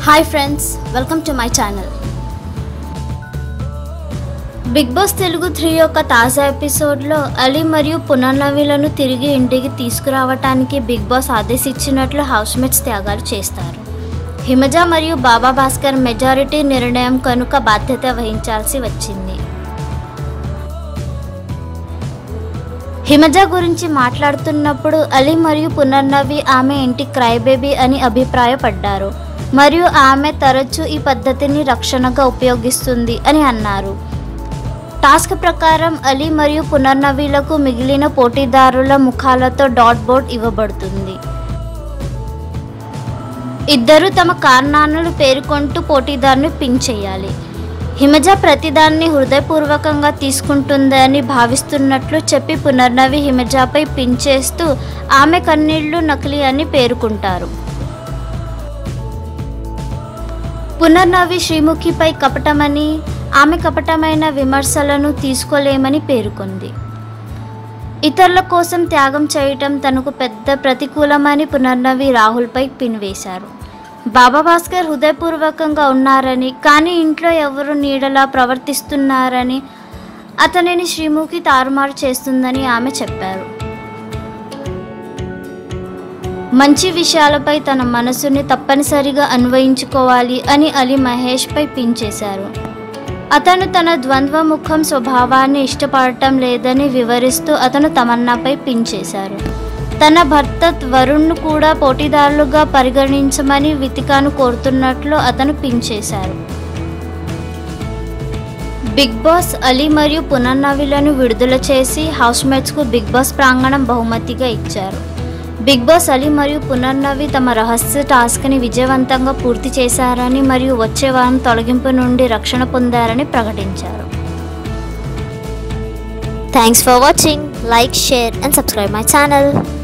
hi friends welcome to my channel Bigg Boss Telugu three యొక్క తాజా ఎపిసోడ్లో అలీ మరియు పునర్నవిలను తిరిగి ఇంటికి తీసుకురావటానికి బిగ్ బాస్ ఆదేశించినట్లు హౌస్మేట్స్ త్యాగాలు చేస్తారు హిమజ మరియు బాబా భాస్కర్ మెజారిటీ నిర్ణయం కనుక బాధ్యత వహించాల్సి వచ్చింది హిమజ గురించి మాట్లాడుతున్నప్పుడు అలీ మరియు పునర్నవి ఆమె ఇంటి క్రై బేబీ అని అభిప్రాయపడ్డారు మరియు ఆమె తరచూ ఈ పద్ధతిని రక్షణగా ఉపయోగిస్తుంది అని అన్నారు టాస్క్ ప్రకారం అలీ మరియు పునర్నవిలకు మిగిలిన పోటీదారుల ముఖాలతో డాట్ బోర్డ్ ఇవ్వబడుతుంది ఇద్దరు తమ కారణాలను పేర్కొంటూ పోటీదారుని పిన్ చేయాలి హిమజ ప్రతిదాన్ని హృదయపూర్వకంగా తీసుకుంటుందని భావిస్తున్నట్లు చెప్పి పునర్నవి హిమజపై పిన్ చేస్తూ ఆమె కన్నీళ్లు నకిలీ అని పేర్కొంటారు పునర్నవి శ్రీముఖిపై కపటమని ఆమె కపటమైన విమర్శలను తీసుకోలేమని పేర్కొంది ఇతరుల కోసం త్యాగం చేయటం తనకు పెద్ద ప్రతికూలమని పునర్నవి రాహుల్పై పిన్ వేశారు బాబా భాస్కర్ హృదయపూర్వకంగా ఉన్నారని కానీ ఇంట్లో ఎవరు నీడలా ప్రవర్తిస్తున్నారని అతనిని శ్రీముఖి తారుమారు చేస్తుందని ఆమె చెప్పారు మంచి విషయాలపై తన మనసుని తప్పనిసరిగా అన్వయించుకోవాలి అని అలీ మహేష్పై పిన్ చేశారు అతను తన ద్వంద్వముఖం స్వభావాన్ని ఇష్టపడటం లేదని వివరిస్తూ అతను తమన్నాపై పిన్ చేశారు తన భర్త వరుణ్ను కూడా పోటీదారులుగా పరిగణించమని వితికాను కోరుతున్నట్లు అతను పిన్ చేశారు బిగ్ బాస్ అలీ మరియు పునర్నవిలను విడుదల చేసి హౌస్మేట్స్కు బిగ్ బాస్ ప్రాంగణం బహుమతిగా ఇచ్చారు బిగ్ బాస్ అలీ మరియు పునర్నవి తమ రహస్య టాస్క్ని విజయవంతంగా పూర్తి చేశారని మరియు వచ్చే వారం తొలగింపు నుండి రక్షణ పొందారని ప్రకటించారు thanks for watching like share and subscribe my channel